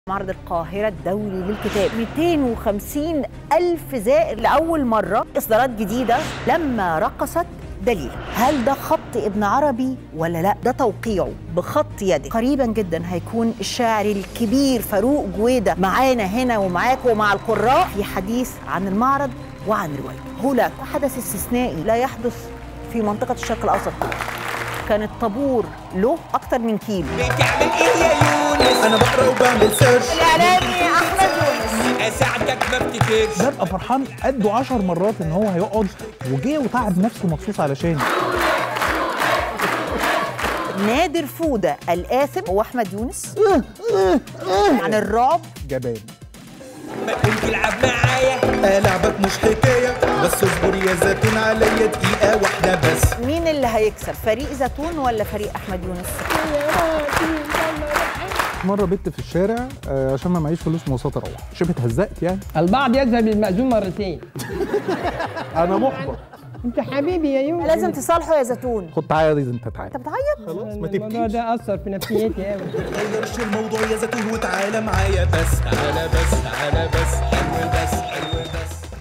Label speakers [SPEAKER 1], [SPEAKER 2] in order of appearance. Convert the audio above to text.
[SPEAKER 1] معرض القاهرة الدولي للكتاب 250 ألف زائر لأول مرة إصدارات جديدة لما رقصت دليل هل ده خط ابن عربي ولا لا ده توقيعه بخط يده قريبا جدا هيكون الشاعر الكبير فاروق جويدة معانا هنا ومعاك ومع القراء في حديث عن المعرض وعن روايته هناك حدث استثنائي لا يحدث في منطقة الشرق الأوسط كله كان الطابور له أكتر من كيلو
[SPEAKER 2] بتعمل ايه يا يونس
[SPEAKER 3] انا بقرا وبعمل سيرش
[SPEAKER 1] الإعلامي أحمد يونس
[SPEAKER 2] اساعدك ما افتكرش
[SPEAKER 4] ببقى فرحان قده عشر مرات ان هو هيقعد وجه وتعب نفسه مخصوص علشاني
[SPEAKER 1] نادر فودة الآثم هو أحمد يونس عن الرعب
[SPEAKER 4] جبان
[SPEAKER 2] ما كنت تلعب معايا
[SPEAKER 3] آه لعبك مش حكايه بس اصبر يا زيتون عليا دقيقه واحده بس
[SPEAKER 1] مين اللي هيكسب فريق زيتون ولا فريق أحمد يونس
[SPEAKER 4] مره بت في الشارع آه، عشان ما معيش فلوس مواصلات اروح شبه اتهزقت يعني
[SPEAKER 5] البعض يذهب للمأذون مرتين
[SPEAKER 4] انا محبط
[SPEAKER 5] انت حبيبي يا يونس
[SPEAKER 1] لازم تصالحوا يا زيتون
[SPEAKER 4] خد تعالى انت تعالى
[SPEAKER 1] انت بتعيط
[SPEAKER 4] خلاص ما
[SPEAKER 5] الموضوع
[SPEAKER 4] تبكيش
[SPEAKER 5] ده اثر في نفسيتي قوي
[SPEAKER 3] غيرش الموضوع يا زيتون وتعالى معايا بس تعالى بس تعالى بس حلو بس